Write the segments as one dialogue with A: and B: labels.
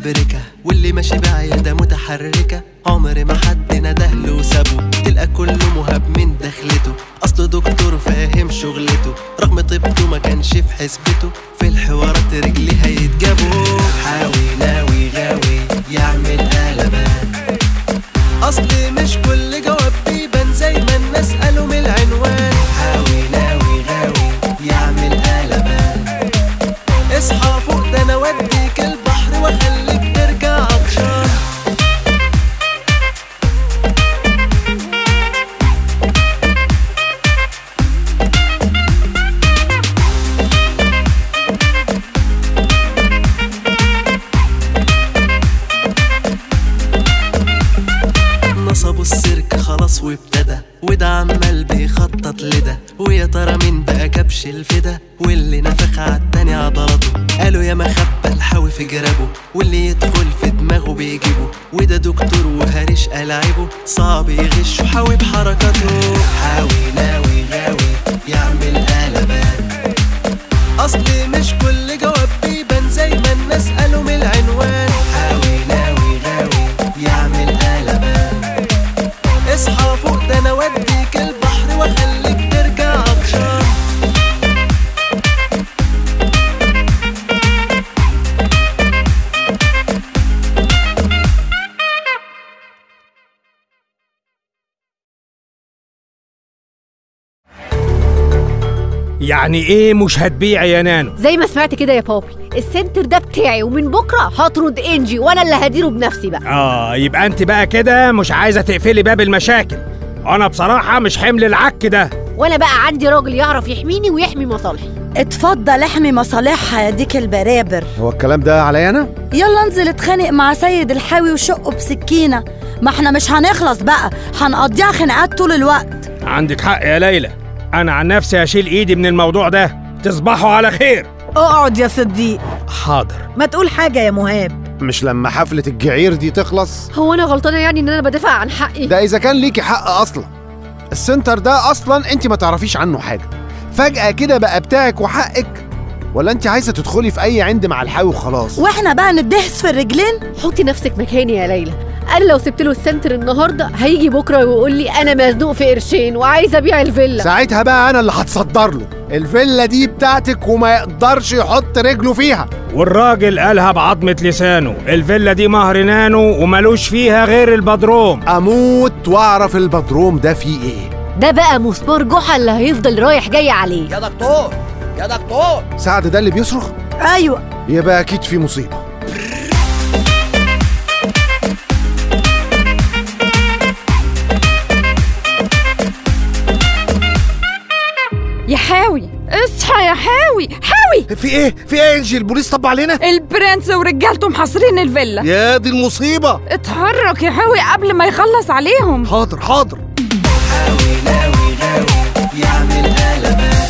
A: مفبركة واللي ماشي بعيادة متحركة عمر ما حد ندهله وسابه تلقى كله مهاب من دخلته أصله دكتور فاهم شغلته رغم طيبته ما كانش في حسبته في الحوارات رجلي هيتجابوا حاوي ناوي غاوي يعمل قلبان أصل مش كل جواب بيبان زي ما الناس قالوا من العنوان حاوي ناوي غاوي يعمل قلبان اصحى فوق ده انا اوديك البحر واخليك ترجع عطشان نصبوا السيرك خلاص وابتدى وده عمال بيخطط لده ويا ترى مين بقى كبش الفدا واللي نفخ عالتاني عضلاته قالوا يا مخبى الحاوي في جرابه واللي يدخل في دماغه بيجيبه وده دكتور وهرش ألاعبه صعب يغش وحاوي بحركاته حاوي ناوي غاوي يعمل قلبان اصل مش كل جواب بيبان زي ما الناس قالوا من العنوان حاوي ناوي غاوي يعمل قلبان اصحى فوق ده انا اوديك البحر واخليك ترجع عطشان
B: يعني ايه مش هتبيع يا نانو
C: زي ما سمعت كده يا بابي السنتر ده بتاعي ومن بكره هطرد انجي وانا اللي هديره بنفسي بقى
B: اه يبقى انت بقى كده مش عايزه تقفلي باب المشاكل انا بصراحه مش حمل العك ده
C: وانا بقى عندي راجل يعرف يحميني ويحمي مصالحي
D: اتفضل احمي مصالحها يا ديك البرابر
E: هو الكلام ده عليا انا
D: يلا انزل اتخانق مع سيد الحاوي وشقه بسكينة ما احنا مش هنخلص بقى هنقضيها خناقات طول الوقت
B: عندك حق يا ليلى انا عن نفسي هشيل ايدي من الموضوع ده تصبحوا على خير
F: اقعد يا صديق
B: حاضر
F: ما تقول حاجة يا مهاب
E: مش لما حفلة الجعير دي تخلص
C: هو انا غلطانه يعني ان انا بدافع عن حقي
E: ده اذا كان ليكي حق اصلا السنتر ده اصلا انت ما تعرفيش عنه حاجة فجأة كده بقى بتاعك وحقك ولا انت عايزة تدخلي في اي عند مع الحاوي وخلاص
D: واحنا بقى ندهس في الرجلين
C: حطي نفسك مكاني يا ليلى انا لو سبت له السنتر النهارده هيجي بكره ويقول لي انا مزنوق في قرشين وعايز ابيع الفيلا
E: ساعتها بقى انا اللي هتصدر له الفيلا دي بتاعتك وما يقدرش يحط رجله فيها
B: والراجل قالها بعظمة لسانه الفيلا دي مهر نانو وملوش فيها غير البدروم
E: اموت واعرف البدروم ده فيه ايه
C: ده بقى مسمار جحا اللي هيفضل رايح جاي عليه
G: يا دكتور يا دكتور
E: سعد ده اللي بيصرخ
D: ايوه
E: يبقى اكيد في مصيبة
H: يا حاوي اصحى يا حاوي حاوي
I: في ايه في ايه انجي البوليس طب علينا
H: البرنس ورجالته محاصرين الفيلا
I: يا دي المصيبه
H: اتحرك يا حاوي قبل ما يخلص عليهم
I: حاضر حاضر
A: حاوي ناوي غاوي يعمل قلبان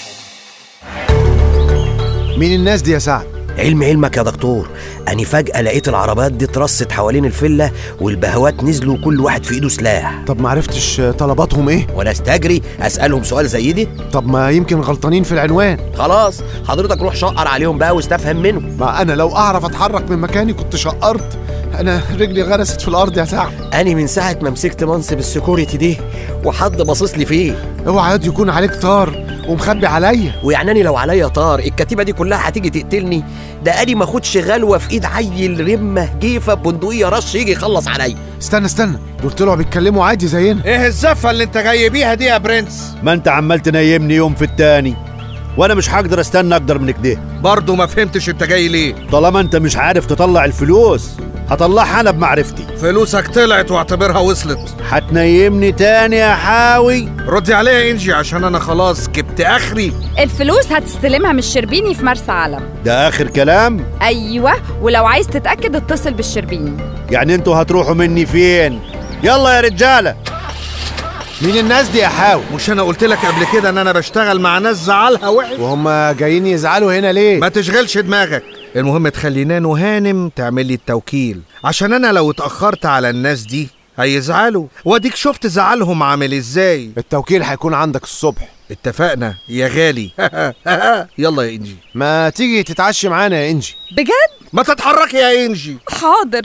E: مين الناس دي يا سعد
G: علم علمك يا دكتور أنا فجأة لقيت العربات دي اترصت حوالين الفيلا والبهوات نزلوا كل واحد في إيده سلاح
E: طب ما عرفتش طلباتهم ايه
G: وأنا استجري أسألهم سؤال زي دي
E: طب ما يمكن غلطانين في العنوان
G: خلاص حضرتك روح شقر عليهم بقى واستفهم منهم
E: ما انا لو اعرف اتحرك من مكاني كنت شقرت انا رجلي غرست في الارض يا سعد
G: أنا من ساعة ما مسكت منصب السكوريتي دي وحد باصص لي فيه
E: اوعى ياد يكون عليك طار ومخبي عليا
G: ويعني أنا لو عليا طار الكتيبة دي كلها هتيجي تقتلني ده أنا ما اخدش غلوة في إيد عيل رمة جيفة بندقية رش يجي يخلص عليا
E: استنى استنى دول طلعوا بيتكلموا عادي زينا
I: ايه الزفه اللي انت جاي بيها دي يا برنس
J: ما انت عمال تنيمني يوم في التاني وانا مش هقدر استنى اكتر من كده
I: برضه ما فهمتش انت جاي ليه
J: طالما انت مش عارف تطلع الفلوس هطلعها انا بمعرفتي
I: فلوسك طلعت واعتبرها وصلت
J: هتنيمني تاني يا حاوي
I: ردي عليا يا انجي عشان انا خلاص جبت اخري
H: الفلوس هتستلمها من الشربيني في مرسى علم
J: ده اخر كلام
H: ايوه ولو عايز تتاكد اتصل بالشربيني
J: يعني انتوا هتروحوا مني فين يلا يا رجاله
E: مين الناس دي يا حاوي
I: مش انا قلت لك قبل كده ان انا بشتغل مع ناس زعلها وحش
E: وهم جايين يزعلوا هنا ليه
I: ما تشغلش دماغك المهم تخلي نانو هانم تعمل لي التوكيل عشان انا لو اتاخرت على الناس دي هيزعلوا واديك شفت زعلهم عامل ازاي
E: التوكيل هيكون عندك الصبح
I: اتفقنا يا غالي يلا يا انجي
E: ما تيجي تتعشى معانا يا انجي
H: بجد
I: ما تتحركي يا انجي
H: حاضر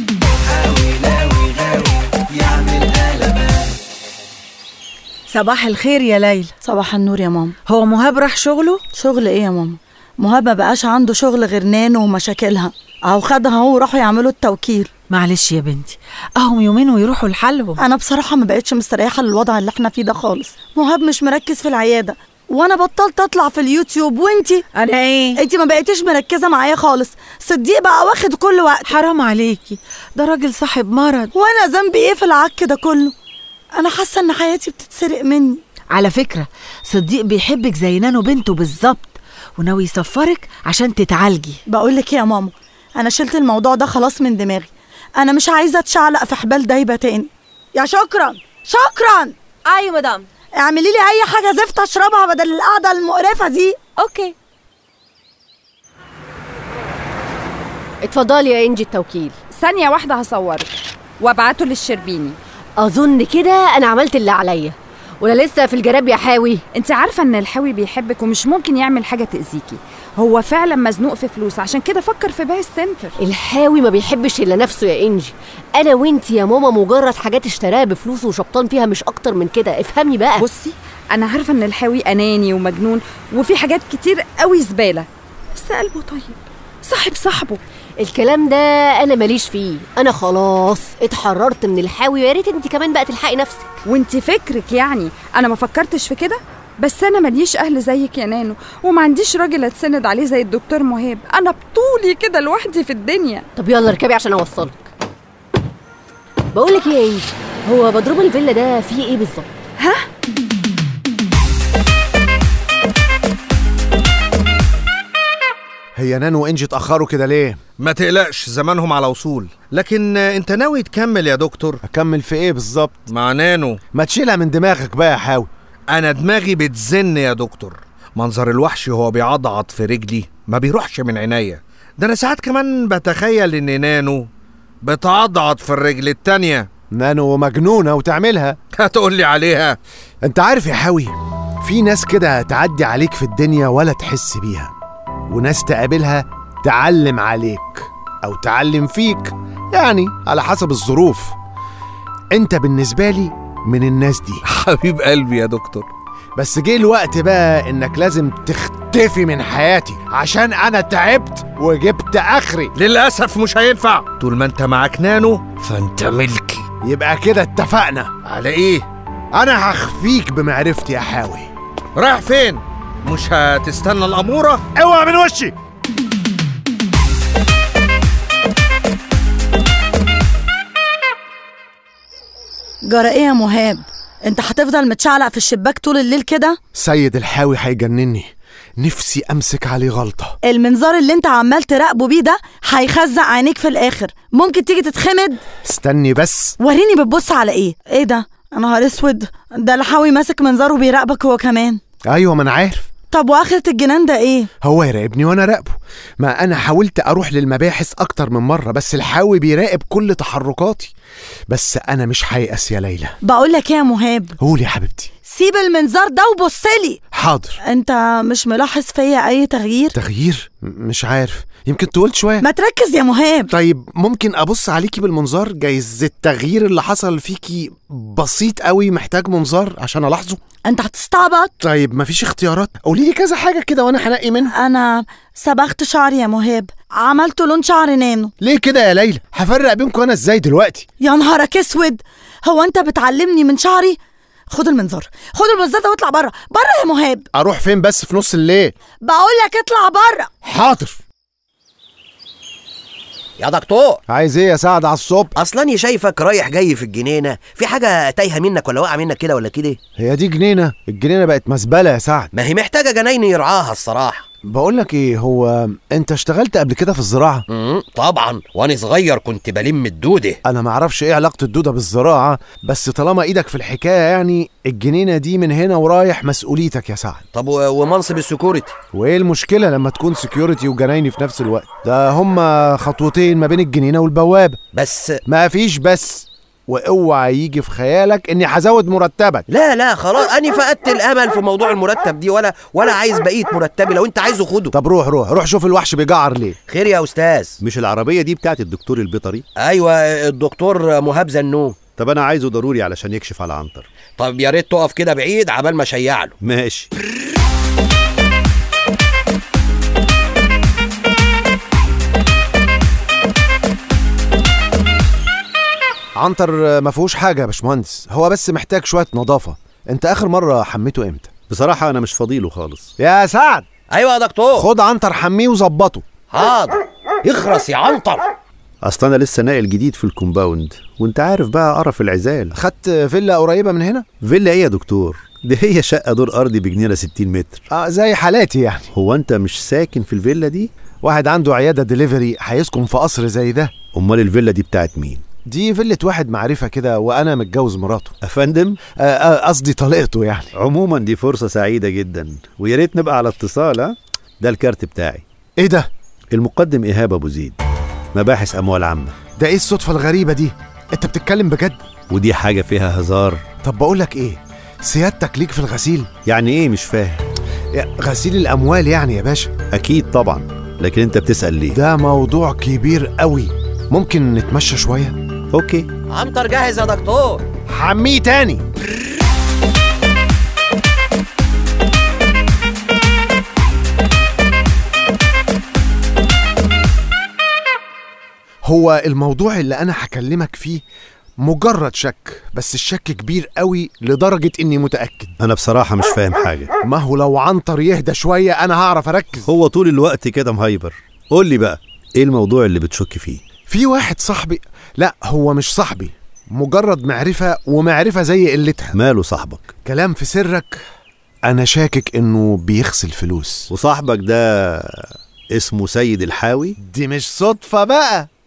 F: صباح الخير يا ليلى
D: صباح النور يا ماما
F: هو مهاب راح شغله
D: شغل ايه يا ماما مهاب ما بقاش عنده شغل غير نانو ومشاكلها اهو خدها اهو وراحوا يعملوا التوكيل
F: معلش يا بنتي اهم يومين ويروحوا لحالهم
D: انا بصراحه ما بقتش مستريحه للوضع اللي احنا فيه ده خالص مهاب مش مركز في العياده وانا بطلت اطلع في اليوتيوب وانتي
F: انا ايه
D: انتي ما بقيتيش مركزه معايا خالص صديق بقى واخد كل وقت
F: حرام عليكي ده راجل صاحب مرض
D: وانا ذنبي ايه في العك ده كله انا حاسه ان حياتي بتتسرق مني
F: على فكرة صديق بيحبك زي نانو بنته بالظبط وناوي يسفرك عشان تتعالجي
D: بقول لك يا ماما انا شلت الموضوع ده خلاص من دماغي انا مش عايزه اتشعلق في حبال دايبه تاني يا شكرا شكرا
K: ايوه مدام
D: اعملي لي اي حاجه زفت اشربها بدل القعده المقرفه دي
K: اوكي
C: اتفضلي يا انجي التوكيل
H: ثانية واحدة هصوره وابعته للشربيني
C: اظن كده انا عملت اللي عليا ولا لسه في الجراب يا حاوي
H: انت عارفة ان الحاوي بيحبك ومش ممكن يعمل حاجة تأذيكي هو فعلا مزنوق في فلوس عشان كده فكر في بيع السنتر
C: الحاوي ما بيحبش الا نفسه يا انجي انا وانتي يا ماما مجرد حاجات اشتراها بفلوسه وشبطان فيها مش اكتر من كده افهمي بقى
H: بصي انا عارفة ان الحاوي اناني ومجنون وفي حاجات كتير قوي زبالة بس قلبه طيب صاحب صاحبه
C: الكلام ده انا ماليش فيه انا خلاص اتحررت من الحاوي ويا ريت انت كمان بقى تلحقي نفسك
H: وانت فكرك يعني انا ما فكرتش في كده بس انا ماليش اهل زيك يا نانو وما عنديش راجل اتسند عليه زي الدكتور مهاب انا بطولي كده لوحدي في الدنيا
C: طب يلا اركبي عشان اوصلك بقول لك ايه يا انجي هو مضروب الفيلا ده فيه ايه بالظبط
H: ها
E: هي نانو وانجي اتاخروا كده ليه
I: ما تقلقش زمانهم على وصول لكن آه، انت ناوي تكمل يا دكتور
E: اكمل في ايه بالظبط
I: مع نانو
E: ما تشيلها من دماغك بقى يا حاوي
I: انا دماغي بتزن يا دكتور منظر الوحش وهو بيعضعض في رجلي ما بيروحش من عينيا ده انا ساعات كمان بتخيل ان نانو بتعضعض في الرجل التانية
E: نانو مجنونه وتعملها
I: هتقول لي عليها
E: انت عارف يا حاوي في ناس كده تعدي عليك في الدنيا ولا تحس بيها وناس تقابلها تعلم عليك او تعلم فيك يعني على حسب الظروف انت بالنسبه لي من الناس دي
I: حبيب قلبي يا دكتور
E: بس جه الوقت بقى انك لازم تختفي من حياتي عشان انا تعبت وجبت اخري
I: للاسف مش هينفع طول ما انت معاك نانو فانت ملكي
E: يبقى كده اتفقنا
I: على ايه
E: انا هخفيك بمعرفتي يا حاوي
I: رايح فين مش هتستنى الاموره
E: اوعى من وشي
D: جرى ايه يا مهاب انت هتفضل متشعلق في الشباك طول الليل كده
E: سيد الحاوي هيجنني نفسي امسك عليه غلطه
D: المنظار اللي انت عمال تراقبه بيه ده هيخزق عينيك في الاخر ممكن تيجي تتخمد
E: استني بس
D: وريني بتبص على ايه ايه ده يا نهار اسود ده الحاوي ماسك منظار وبيراقبك هو كمان
E: ايوه ما انا عارف
D: طب واخرة الجنان ده ايه
E: هو يراقبني وانا راقبه ما انا حاولت اروح للمباحث اكتر من مره بس الحاوي بيراقب كل تحركاتي بس انا مش هيأس يا ليلى
D: بقول لك ايه يا مهاب
E: قولي يا حبيبتي
D: سيب المنظار ده وبص لي
E: حاضر
D: انت مش ملاحظ فيا اي تغيير
E: تغيير م- مش عارف يمكن طولت شويه
D: ما تركز يا مهاب
E: طيب ممكن ابص عليكي بالمنظار جايز التغيير اللي حصل فيكي بسيط قوي محتاج منظار عشان الاحظه
D: انت هتستعبط
E: طيب مفيش اختيارات قولي لي كذا حاجه كده وانا هنقي منها
D: انا صبغت شعري يا مهاب عملت لون شعر نانو
E: ليه كده يا ليلى هفرق بينكم انا ازاي دلوقتي
D: يا نهارك اسود هو انت بتعلمني من شعري خد المنظار خد المنظار ده واطلع بره بره يا مهاب
E: اروح فين بس في نص الليل
D: بقول لك اطلع بره
E: حاضر
G: يا دكتور
E: عايز ايه يا سعد على الصبح
G: اصلا شايفك رايح جاي في الجنينه في حاجه تايهه منك ولا واقعه منك كده ولا كده
E: هي دي جنينه الجنينه بقت مزبله يا سعد
G: ما هي محتاجه جناين يرعاها الصراحه
E: بقول لك ايه هو انت اشتغلت قبل كده في الزراعه
G: امم طبعا وانا صغير كنت بلم الدوده
E: انا ما اعرفش ايه علاقه الدوده بالزراعه بس طالما ايدك في الحكايه يعني الجنينه دي من هنا ورايح مسؤوليتك يا سعد
G: طب و- ومنصب السكوريتي
E: وايه المشكله لما تكون سكيورتي وجنايني في نفس الوقت ده هما خطوتين ما بين الجنينه والبوابه
G: بس
E: ما فيش بس واوعى يجي في خيالك اني هزود مرتبك
G: لا لا خلاص انا فقدت الامل في موضوع المرتب دي ولا ولا عايز بقيه مرتبي لو انت عايزه خده
E: طب روح روح روح شوف الوحش بيجعر ليه
G: خير يا استاذ
J: مش العربيه دي بتاعت الدكتور البيطري
G: ايوه الدكتور مهاب زنون
J: طب انا عايزه ضروري علشان يكشف على عنتر
G: طب يا ريت تقف كده بعيد عبال ما اشيع له
J: ماشي
E: عنتر ما فيهوش حاجه يا باشمهندس هو بس محتاج شويه نظافه انت اخر مره حميته امتى
J: بصراحه انا مش فاضيله خالص
E: يا سعد
G: ايوه يا دكتور
E: خد عنتر حميه وظبطه
G: حاضر يخرس يا عنتر
J: اصل انا لسه ناقل جديد في الكومباوند وانت عارف بقى قرف العزال
E: خدت فيلا قريبه من هنا
J: فيلا ايه يا دكتور دي هي شقه دور ارضي بجنينه 60 متر
E: اه زي حالاتي يعني
J: هو انت مش ساكن في الفيلا دي
E: واحد عنده عياده دليفري هيسكن في قصر زي ده
J: امال الفيلا دي بتاعت مين
E: دي فيلة واحد معرفة كده وأنا متجوز مراته
J: افندم
E: آه، آه، قصدي طليقته يعني
J: عموما دي فرصه سعيده جدا ويا ريت نبقى على اتصال ها ده الكارت بتاعي
E: إيه ده؟
J: المقدم ايهاب ابو زيد مباحث اموال عامه
E: ده إيه الصدفة الغريبة دي؟ أنت بتتكلم بجد؟
J: ودي حاجه فيها هزار
E: طب بقولك إيه؟ سيادتك ليك في الغسيل؟
J: يعني ايه مش فاهم
E: يا- غسيل الأموال يعني يا باشا
J: اكيد طبعا لكن انت بتسال ليه
E: ده موضوع كبير قوي ممكن نتمشى شوية؟
J: اوكي
G: عنتر جاهز يا دكتور
E: حميه تاني هو الموضوع اللي انا هكلمك فيه مجرد شك بس الشك كبير قوي لدرجة اني متأكد
J: انا بصراحه مش فاهم حاجه
E: ما هو لو عنتر يهدى شوية انا هعرف اركز
J: هو طول الوقت كده مهايبر قول لي بقى ايه الموضوع اللي بتشك فيه
E: في واحد صاحبي لا هو مش صاحبي مجرد معرفة ومعرفة زي قلتها
J: ماله صاحبك
E: كلام في سرك انا شاكك انه بيغسل فلوس
J: وصاحبك ده اسمه سيد الحاوي
E: دي مش صدفة بقى